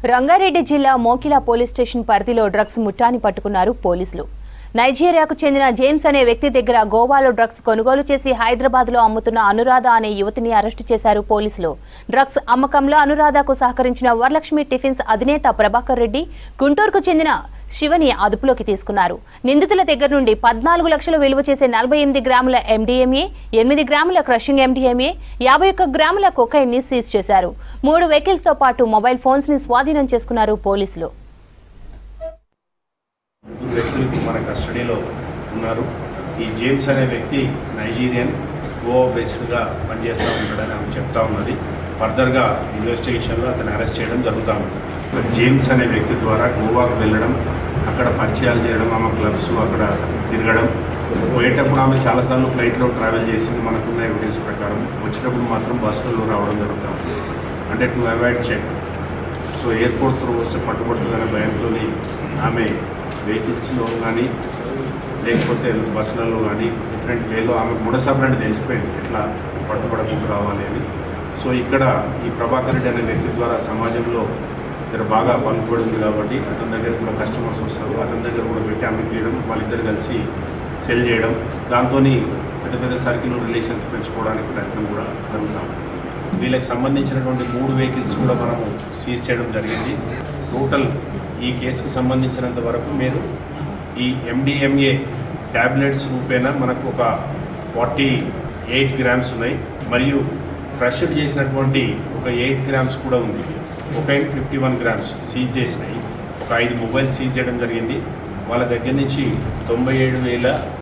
రంగారెడ్డి జిల్లా Mokila police station పరిధిలో drugs ముఠాని పట్టుకున్నారు పోలీసులు నైజీరియాకు చెందిన జేమ్స్ అనే వ్యక్తి దగ్గర గోవాలో డ్రగ్స్ కొనుగోలు చేసి హైదరాబాద్లో అమ్ముతున్న అనురాధ అనే యువతిని అరెస్టు చేశారు పోలీసులు డ్రగ్స్ అమ్మకంలో అనురాధకు సహకరించిన వరలక్ష్మి టిఫిన్స్ అధినేత ప్రభాకర్ రెడ్డి గుంటూరుకు చెందిన శివని అదుపులోకి తీసుకున్నారు నిందితుల దగ్గర నుండి పద్నాలుగు లక్షలు విలువ చేసే నలభై ఎనిమిది గ్రాముల ఎండిఎంఏ ఎనిమిది గ్రాముల క్రషింగ్ ఎండిఎంఏ యాభై ఒక్క గ్రాముల కొకైన్ ని సీజ్ చేశారు మూడు వెహికల్స్ తో పాటు మొబైల్ ఫోన్స్ ని స్వాధీనం చేసుకున్నారు పోలీసులు ముగ్గురు వ్యక్తులు మన కస్టడీలో ఉన్నారు ఈ జేమ్స్ అనే వ్యక్తి నైజీరియన్ గోవా బేస్డ్గా పనిచేస్తూ ఉంటాడని ఆమె చెప్తా ఉన్నది ఫర్దర్గా ఇన్వెస్టిగేషన్లో అతను అరెస్ట్ చేయడం జరుగుతూ ఉంది ఒక జేమ్స్ అనే వ్యక్తి ద్వారా గోవాకు వెళ్ళడం అక్కడ పరిచయాలు చేయడం ఆమె క్లబ్స్ అక్కడ తిరగడం పోయేటప్పుడు ఆమె చాలాసార్లు ఫ్లైట్లో ట్రావెల్ చేసింది మనకున్న ఎవిడెన్స్ ప్రకారం వచ్చేటప్పుడు మాత్రం బస్సులో రావడం జరుగుతూ ఉంది అంటే to avoid check so airport through వస్తే పట్టుబడుతుందనే భయంతో ఆమె వెహికల్స్లో కానీ లేకపోతే బస్సులలో కానీ డిఫరెంట్ వేలో ఆమె ముడసబడి తెలిసిపోయింది ఎట్లా పట్టుబడకుండా రావాలి అని సో ఇక్కడ ఈ ప్రభాకర్ రెడ్డి అనే వ్యక్తి ద్వారా సమాజంలో ఇక్కడ బాగా పలుకుబడింది కాబట్టి అతని దగ్గర కూడా కస్టమర్స్ వస్తారు అతని దగ్గర కూడా పెట్టి ఆమె చేయడం వాళ్ళిద్దరు కలిసి సెల్ చేయడం దాంతో పెద్ద పెద్ద సర్కిల్ రిలేషన్స్ పెంచుకోవడానికి ప్రయత్నం కూడా జరుగుతాం వీళ్ళకి సంబంధించినటువంటి మూడు వెహికల్స్ కూడా మనము సీజ్ చేయడం జరిగింది టోటల్ ఈ కేసుకు సంబంధించినంత వరకు మీరు ఈ ఎండిఎంఏ ట్యాబ్లెట్స్ రూపేణా మనకు ఒక ఫార్టీ ఎయిట్ గ్రామ్స్ ఉన్నాయి మరియు క్రష్డ్ చేసినటువంటి ఒక ఎయిట్ గ్రామ్స్ కూడా ఉంది ఒక ఫిఫ్టీ వన్ గ్రామ్స్ సీజ్ చేసినాయి ఒక ఐదు మొబైల్స్ సీజ్ చేయడం జరిగింది వాళ్ళ దగ్గర నుంచి తొంభై ఏడు వేల